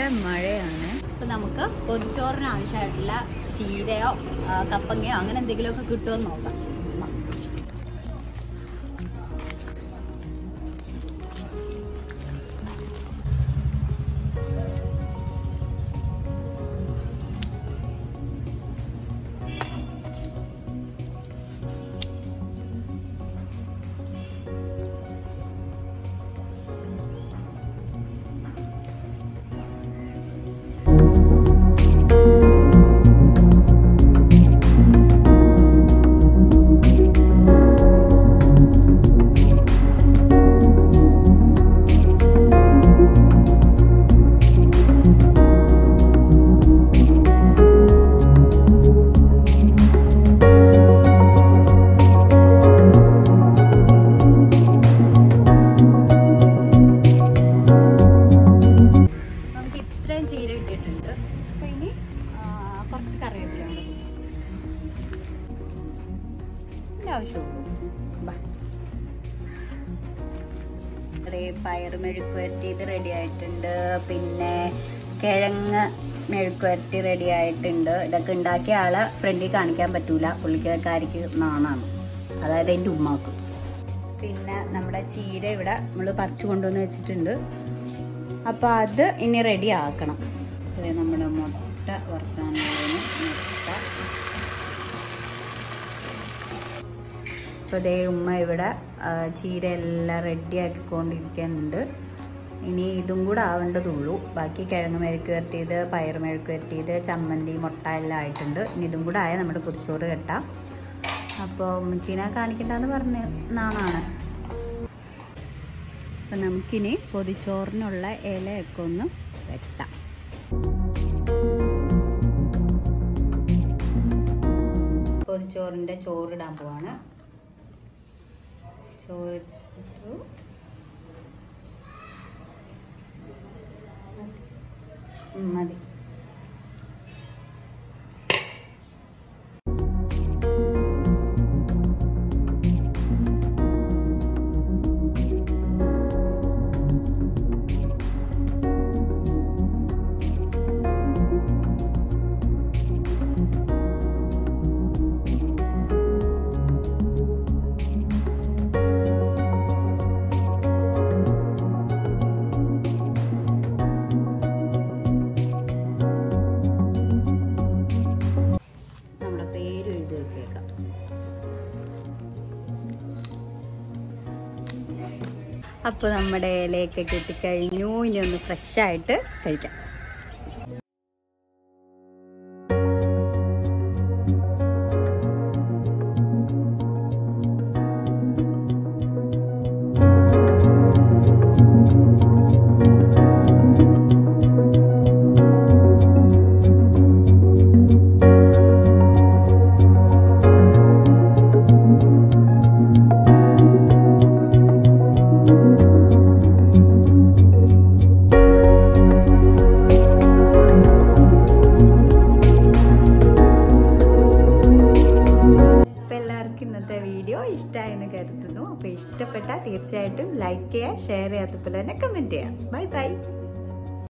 മഴയാണ് അപ്പൊ നമുക്ക് പൊതിച്ചോറിന് ആവശ്യമായിട്ടുള്ള ചീരയോ ആ, കപ്പങ്ങയോ അങ്ങനെ എന്തെങ്കിലുമൊക്കെ കിട്ടുമെന്ന് നോക്കാം നമുക്ക് ഇത്രയും ചീര ഇട്ടിട്ടുണ്ട് അപ്പൊ ഇനി ആ, കുറച്ച് കറിവേപ്പില ഉണ്ട് ഇതിന്റെ ആവശ്യമുള്ളൂ ബാ. ഇവിടെ പയർ മെഴുക്ക് വരട്ടിയത് റെഡി ആയിട്ടുണ്ട് പിന്നെ കിഴങ്ങ് മെഴുക്ക് വരട്ടി റെഡി ആയിട്ടുണ്ട് ഇതൊക്കെ ഉണ്ടാക്കിയ ആളെ ഫ്രണ്ടിൽ കാണിക്കാൻ പറ്റൂല പുള്ളിക്കാരിക്ക് നാണാണ് അതായത് എൻ്റെ ഉമ്മാക്ക് പിന്നെ നമ്മുടെ ചീര ഇവിടെ നമ്മൾ പറിച്ചു കൊണ്ടുവന്ന് വെച്ചിട്ടുണ്ട് അപ്പോൾ അത് ഇനി റെഡി ആക്കണം ഇത് നമ്മുടെ മുട്ട വറുക്കാൻ പോകുന്നു മുട്ട അപ്പോൾ ദേ ഉമ്മ ഇവിടെ ആ, ചീര എല്ലാം റെഡി ആക്കിക്കൊണ്ടിരിക്കുന്നുണ്ട് ഇനി ഇതും കൂടെ ആവേണ്ടതുള്ളൂ ബാക്കി കിഴങ്ങ് മെഴുക്ക് വരട്ടിയത് പയർ മെഴുക്ക് വരട്ടിയത് ചമ്മന്തി മുട്ട എല്ലാം ആയിട്ടുണ്ട് ഇനി ഇതും കൂടെ ആയാൽ നമ്മുടെ കുറിച്ചോറ് കെട്ടാം അപ്പോൾ ഉമ്മച്ചീനെ കാണിക്കണ്ടെന്ന് പറഞ്ഞ നാണാണ് അപ്പം നമുക്കിനി പൊതിച്ചോറിനുള്ള ഇലയൊക്കെ ഒന്ന് വെട്ടാം പൊതിച്ചോറിൻ്റെ ചോറിടാൻ പോവാണ് ചോറിട്ടു ഉം, മതി നമ്മുടെ പേര് എഴുതി വെച്ചേക്കാം അപ്പോൾ നമ്മുടെ ഇലയൊക്കെ കിട്ടിക്കഴിഞ്ഞു ഇനി ഒന്ന് ഫ്രഷ് ആയിട്ട് കഴിക്കാം അപ്പോൾ എല്ലാവർക്കും ഇന്നത്തെ വീഡിയോ ഇഷ്ടമായെന്ന് കരുതുന്നു അപ്പോൾ ഇഷ്ടപ്പെട്ടാൽ തീർച്ചയായിട്ടും ലൈക്ക് ചെയ്യുക ഷെയർ ചെയ്യുക അതുപോലെ തന്നെ കമൻറ്റ് ചെയ്യുക ബൈ ബൈ